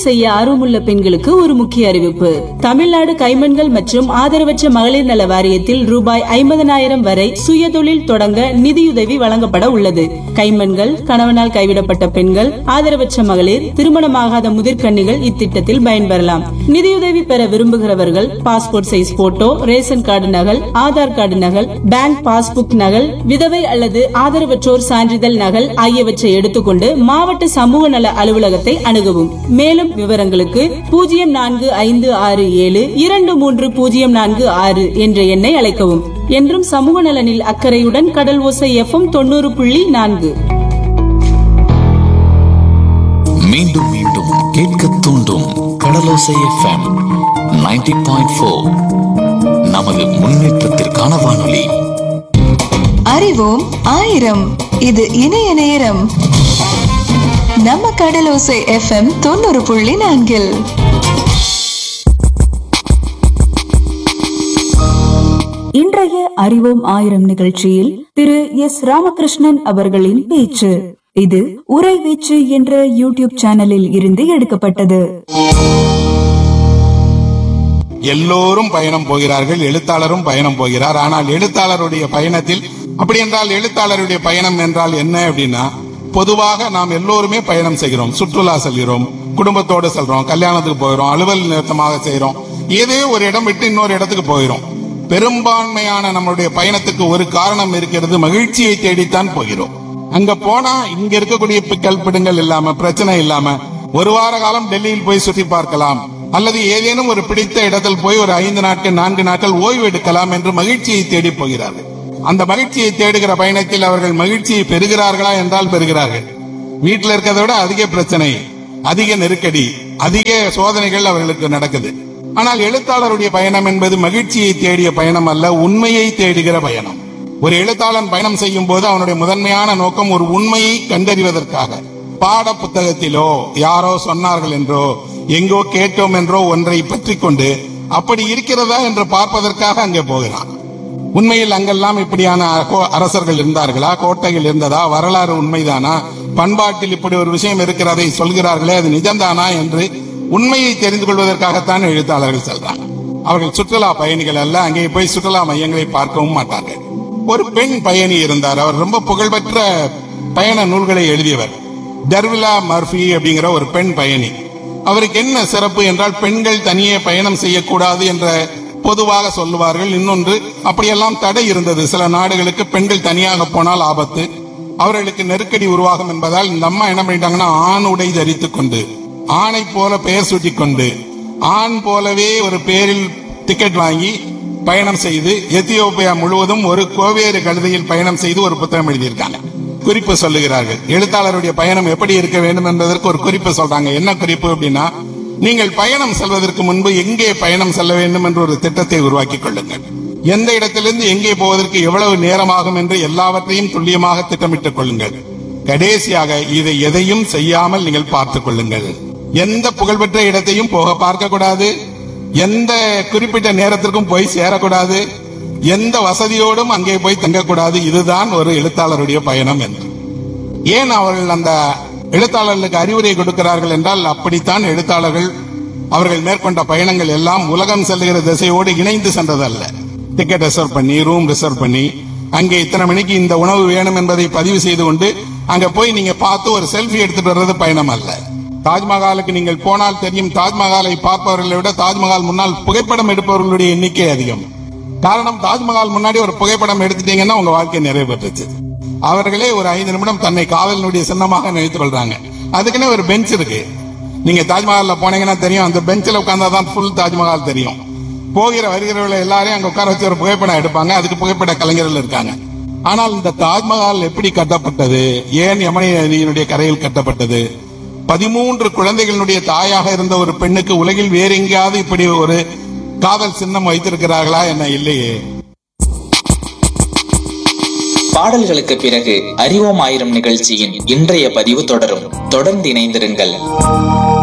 செய்ய ஆர்வமுள்ள பெண்களுக்கு ஒரு முக்கிய அறிவிப்பு தமிழ்நாடு கைமண்கள் மற்றும் ஆதரவற்ற மகளிர் நல வாரியத்தில் ரூபாய் ஐம்பதனாயிரம் வரை சுயதொழில் தொடங்க நிதியுதவி வழங்கப்பட உள்ளது கைமண்கள் கணவனால் கைவிடப்பட்ட பெண்கள் ஆதரவற்ற மகளிர் திருமணமாகாத முதிர்கன்னிகள் இத்திட்டத்தில் பயன்பெறலாம் நிதியுதவி பெற விரும்புகிறவர்கள் passport size photo ration card நகல் ஆதார் கார்டு நகல் பேங்க் பாஸ்புக் நகல் விதவை அல்லது ஆதரவற்றோர் சான்றிதழ் நகல் ஆகியவற்றை எடுத்துக்கொண்டு மாவட்ட சமூக நல அலுவலகத்தை அணுகவும் மேலும் விவரங்களுக்கு பூஜ்ஜியம் நான்கு ஐந்து ஆறு ஏழு இரண்டு மூன்று பூஜ்ஜியம் நான்கு ஆறு என்ற எண்ணை அழைக்கவும் என்றும் சமூக நலனில் அக்கறையுடன் கடல் ஓசை எஃப்எம் தொண்ணூறு புள்ளி நான்கு மீண்டும் மீண்டும் கேட்க தூண்டும் கடலோசை எஃப்எம் 90.4 பாயிண்ட் ஃபோர் நமது முன்னேற்றத்திற்கான வானொலி அறிவோம் ஆயிரம் இது இணைய நேரம் நம்ம கடலோசை எஃப்எம் தொண்ணூறு புள்ளி நான்கில் இன்றைய அறிவோம் ஆயிரம் நிகழ்ச்சியில் திரு எஸ் ராமகிருஷ்ணன் அவர்களின் பேச்சு இது உரை வீச்சு என்ற யூடியூப் சேனலில் இருந்து எடுக்கப்பட்டது எல்லோரும் பயணம் போகிறார்கள் எழுத்தாளரும் பயணம் போகிறார் ஆனால் எழுத்தாளருடைய பயணத்தில் அப்படி என்றால் எழுத்தாளருடைய பயணம் என்றால் என்ன அப்படின்னா பொதுவாக நாம் எல்லோருமே பயணம் செய்கிறோம் சுற்றுலா செல்கிறோம் குடும்பத்தோடு செல்றோம் கல்யாணத்துக்கு போகிறோம் அலுவல் நிறுத்தமாக செய்றோம் ஏதோ ஒரு இடம் விட்டு இன்னொரு இடத்துக்கு போகிறோம் பெரும்பான்மையான நம்மளுடைய பயணத்துக்கு ஒரு காரணம் இருக்கிறது மகிழ்ச்சியை தேடித்தான் போகிறோம் அங்க போனா இங்க இருக்கக்கூடிய பிக்கல் பிடுங்கள் இல்லாம பிரச்சனை இல்லாம ஒரு வார காலம் டெல்லியில் போய் சுற்றி பார்க்கலாம் அல்லது ஏதேனும் ஒரு பிடித்த இடத்தில் போய் ஒரு ஐந்து நாட்கள் நான்கு நாட்கள் ஓய்வு எடுக்கலாம் என்று மகிழ்ச்சியை தேடி போகிறார்கள் அந்த மகிழ்ச்சியை தேடுகிற பயணத்தில் அவர்கள் மகிழ்ச்சியை பெறுகிறார்களா என்றால் பெறுகிறார்கள் வீட்டில் இருக்கிறதை விட அதிக பிரச்சனை அதிக நெருக்கடி அதிக சோதனைகள் அவர்களுக்கு நடக்குது ஆனால் எழுத்தாளருடைய பயணம் என்பது மகிழ்ச்சியை தேடிய பயணம் அல்ல உண்மையை தேடுகிற பயணம் ஒரு எழுத்தாளன் பயணம் செய்யும் போது அவனுடைய முதன்மையான நோக்கம் ஒரு உண்மையை கண்டறிவதற்காக பாட புத்தகத்திலோ யாரோ சொன்னார்கள் என்றோ எங்கோ கேட்டோம் என்றோ ஒன்றை பற்றி கொண்டு அப்படி இருக்கிறதா என்று பார்ப்பதற்காக அங்கே போகிறான் உண்மையில் அங்கெல்லாம் இப்படியான கோ- அரசர்கள் இருந்தார்களா கோட்டைகள் இருந்ததா வரலாறு உண்மைதானா பண்பாட்டில் இப்படி ஒரு விஷயம் இருக்கிறதை சொல்கிறார்களே அது நிஜம்தானா என்று உண்மையை தெரிந்து கொள்வதற்காகத்தான் எழுத்தாளர்கள் செல்றாங்க அவர்கள் சுற்றுலா பயணிகள் அல்ல அங்கே போய் சுற்றுலா மையங்களை பார்க்கவும் மாட்டார்கள் ஒரு பெண் பயணி இருந்தார் அவர் ரொம்ப புகழ்பெற்ற பயண நூல்களை எழுதியவர் டர்விலா மர்ஃபி அப்படிங்கிற ஒரு பெண் பயணி அவருக்கு என்ன சிறப்பு என்றால் பெண்கள் தனியே பயணம் செய்யக்கூடாது என்ற பொதுவாக சொல்லுவார்கள் இன்னொன்று அப்படியெல்லாம் தடை இருந்தது சில நாடுகளுக்கு பெண்கள் தனியாக போனால் ஆபத்து அவர்களுக்கு நெருக்கடி உருவாகும் என்பதால் இந்த அம்மா என்ன பண்ணிட்டாங்கன்னா ஆண் உடை தரித்துக் கொண்டு ஆணை போல பெயர் சூட்டிக் கொண்டு ஆண் போலவே ஒரு பேரில் டிக்கெட் வாங்கி பயணம் செய்து எத்தியோப்பியா முழுவதும் ஒரு கோவேறு கழுதையில் பயணம் செய்து ஒரு புத்தகம் எழுதியிருக்காங்க குறிப்பு சொல்லுகிறார்கள் எழுத்தாளருடைய பயணம் எப்படி இருக்க வேண்டும் என்பதற்கு ஒரு குறிப்பு சொல்றாங்க என்ன குறிப்பு அப்படின்னா நீங்கள் பயணம் செல்வதற்கு முன்பு எங்கே பயணம் செல்ல வேண்டும் என்ற ஒரு திட்டத்தை உருவாக்கிக் கொள்ளுங்கள் எந்த இடத்திலிருந்து எங்கே போவதற்கு எவ்வளவு நேரமாகும் என்று எல்லாவற்றையும் துல்லியமாக திட்டமிட்டுக் கொள்ளுங்கள் கடைசியாக இதை எதையும் செய்யாமல் நீங்கள் பார்த்துக் கொள்ளுங்கள் எந்த புகழ்பெற்ற இடத்தையும் போக பார்க்க கூடாது எந்த குறிப்பிட்ட நேரத்திற்கும் போய் சேரக்கூடாது எந்த வசதியோடும் அங்கே போய் தங்கக்கூடாது இதுதான் ஒரு எழுத்தாளருடைய பயணம் என்று ஏன் அவர்கள் அந்த எழுத்தாளர்களுக்கு அறிவுரை கொடுக்கிறார்கள் என்றால் அப்படித்தான் எழுத்தாளர்கள் அவர்கள் மேற்கொண்ட பயணங்கள் எல்லாம் உலகம் செல்லுகிற திசையோடு இணைந்து சென்றதல்ல டிக்கெட் ரிசர்வ் பண்ணி ரூம் ரிசர்வ் பண்ணி அங்கே இத்தனை மணிக்கு இந்த உணவு வேணும் என்பதை பதிவு செய்து கொண்டு அங்க போய் நீங்க பார்த்து ஒரு செல்ஃபி எடுத்துட்டு வர்றது பயணம் அல்ல தாஜ்மஹாலுக்கு நீங்கள் போனால் தெரியும் தாஜ்மஹாலை பார்ப்பவர்களை விட தாஜ்மஹால் முன்னால் புகைப்படம் எடுப்பவர்களுடைய எண்ணிக்கை அதிகம் காரணம் தாஜ்மஹால் முன்னாடி ஒரு புகைப்படம் எடுத்துட்டீங்கன்னா உங்க வாழ்க்கை நிறைவு பெற்றுச்சு அவர்களே ஒரு ஐந்து நிமிடம் தன்னை காதலினுடைய சின்னமாக நினைத்துக் கொள்றாங்க அதுக்குன்னே ஒரு பெஞ்ச் இருக்கு நீங்க தாஜ்மஹால்ல போனீங்கன்னா தெரியும் அந்த பெஞ்சில் உட்கார்ந்தாதான் ஃபுல் தாஜ்மஹால் தெரியும் போகிற வருகிறவர்களை எல்லாரையும் அங்க உட்கார வச்சு ஒரு புகைப்படம் எடுப்பாங்க அதுக்கு புகைப்பட கலைஞர்கள் இருக்காங்க ஆனால் இந்த தாஜ்மஹால் எப்படி கட்டப்பட்டது ஏன் யமுனை நதியினுடைய கரையில் கட்டப்பட்டது பதிமூன்று குழந்தைகளுடைய தாயாக இருந்த ஒரு பெண்ணுக்கு உலகில் வேற எங்கேயாவது இப்படி ஒரு காதல் சின்னம் வைத்திருக்கிறார்களா என்ன இல்லையே பாடல்களுக்கு பிறகு அறிவோம் ஆயிரம் நிகழ்ச்சியின் இன்றைய பதிவு தொடரும் தொடர்ந்து இணைந்திருங்கள்